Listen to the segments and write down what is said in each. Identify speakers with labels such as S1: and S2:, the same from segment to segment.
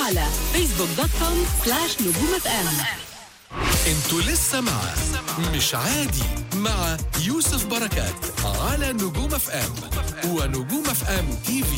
S1: على فيسبوك دوت كوم سلاش نجوم اف ام
S2: انتوا لسه مع مش عادي مع يوسف بركات على نجوم اف ام ونجوم اف ام تي في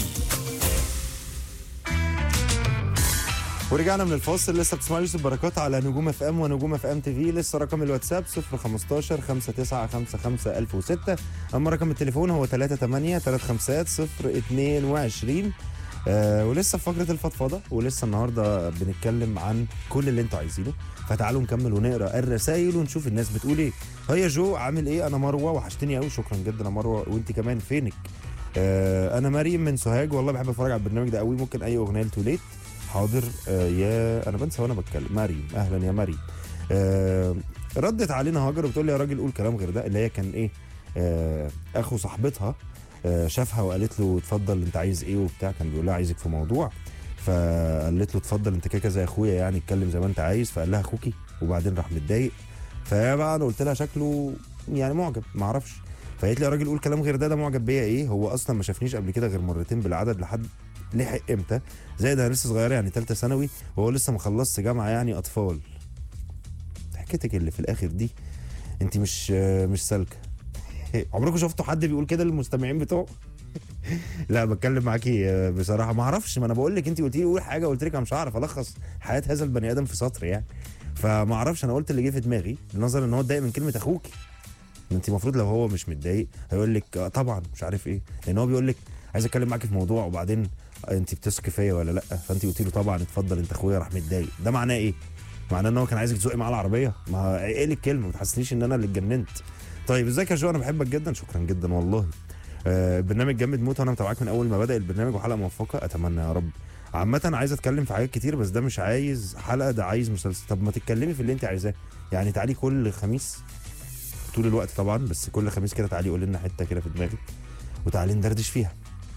S3: ورجعنا من الفاصل لسه بتسمعوا يوسف بركات على نجوم اف ام ونجوم اف ام تي في لسه رقم الواتساب 015 5955 1006 اما رقم التليفون هو 38 35 022 آه ولسه في فقره الفضفضه ولسه النهارده بنتكلم عن كل اللي انتوا عايزينه فتعالوا نكمل ونقرا الرسايل ونشوف الناس بتقول ايه هيا جو عامل ايه انا مروه وحشتني قوي شكرا جدا يا مروه وانت كمان فينك آه انا مريم من سوهاج والله بحب اتفرج على البرنامج ده قوي ممكن اي اغنيه لتوليت حاضر آه يا انا بنسى وانا بتكلم مريم اهلا يا مريم آه ردت علينا هاجر وبتقول لي يا راجل قول كلام غير ده اللي هي كان ايه آه اخو صاحبتها آه شافها وقالت له اتفضل انت عايز ايه وبتاع كان بيقول لها عايزك في موضوع فقالت له اتفضل انت كده كده زي اخويا يعني اتكلم زي ما انت عايز فقال لها اخوكي وبعدين راح متضايق فهي بقى انا قلت لها شكله يعني معجب ما اعرفش فقالت لي يا راجل قول كلام غير ده ده معجب بيا ايه هو اصلا ما شافنيش قبل كده غير مرتين بالعدد لحد لحق امتى زي ده انا لسه صغيره يعني ثالثه ثانوي وهو لسه ما خلصش جامعه يعني اطفال حكيتك اللي في الاخر دي انت مش مش سالكه عمركم شفتوا حد بيقول كده للمستمعين بتوعه لا بتكلم معاكي بصراحه ما اعرفش ما انا بقول لك انت قلتي لي قول حاجه قلت لك انا مش هعرف الخص حياه هذا البني ادم في سطر يعني فما اعرفش انا قلت اللي جه في دماغي نظرا ان هو اتضايق من كلمه اخوكي انت المفروض لو هو مش متضايق هيقول لك آه طبعا مش عارف ايه لان هو بيقول لك عايز اتكلم معاكي في موضوع وبعدين انت بتثقي فيا ولا لا فانت قلت له طبعا اتفضل انت اخويا راح متضايق ده معناه ايه معناه ان هو كان عايزك تزقي معاه العربيه ما ايه الكلمه ما تحسسنيش ان انا اللي اتجننت طيب ازيك يا جو انا بحبك جدا شكرا جدا والله آه برنامج جامد موت وانا متابعاك من اول ما بدا البرنامج وحلقه موفقه اتمنى يا رب عامة عايز اتكلم في حاجات كتير بس ده مش عايز حلقة ده عايز مسلسل طب ما تتكلمي في اللي انت عايزاه يعني تعالي كل خميس طول الوقت طبعا بس كل خميس كده تعالي قول لنا حتة كده في دماغك وتعالي ندردش فيها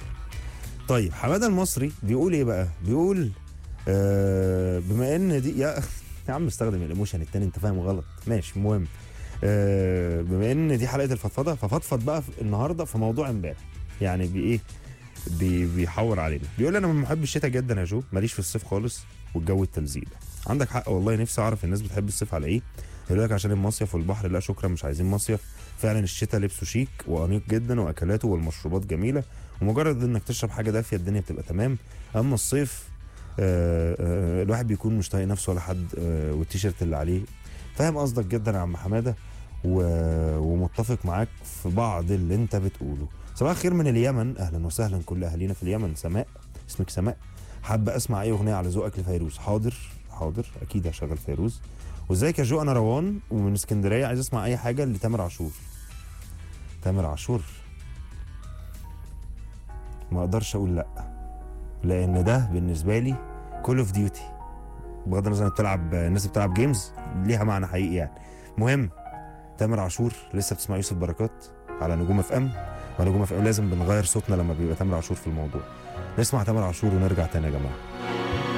S3: طيب حماده المصري بيقول ايه بقى بيقول آه بما ان دي يا يا عم استخدم الايموشن التاني انت فاهم غلط ماشي المهم آه بما ان دي حلقه الفضفضه ففضفض بقى في- النهارده في موضوع امبارح يعني بايه بي بيحور علينا بيقول انا من محب الشتاء جدا يا جو ماليش في الصيف خالص والجو التلزيق ده عندك حق والله نفسي اعرف الناس بتحب الصيف على ايه يقول لك عشان المصيف والبحر لا شكرا مش عايزين مصيف فعلا الشتاء لبسه شيك وانيق جدا واكلاته والمشروبات جميله ومجرد انك تشرب حاجه دافيه الدنيا بتبقى تمام اما الصيف آه آه الواحد بيكون مش طايق نفسه ولا حد آه والتيشيرت اللي عليه فاهم قصدك جدا يا عم حماده و... ومتفق معاك في بعض اللي انت بتقوله صباح الخير من اليمن اهلا وسهلا كل اهالينا في اليمن سماء اسمك سماء حابه اسمع اي اغنيه على ذوقك لفيروز حاضر حاضر اكيد هشغل فيروز وازيك يا جو انا روان ومن اسكندريه عايز اسمع اي حاجه لتامر عاشور تامر عاشور ما اقدرش اقول لا لان ده بالنسبه لي كول اوف ديوتي بغض النظر انك بتلعب الناس اللي بتلعب جيمز ليها معنى حقيقي يعني مهم تامر عاشور لسه بتسمع يوسف بركات على نجوم اف ام ونجوم اف ام لازم بنغير صوتنا لما بيبقى تامر عاشور في الموضوع نسمع تامر عاشور ونرجع تاني يا جماعه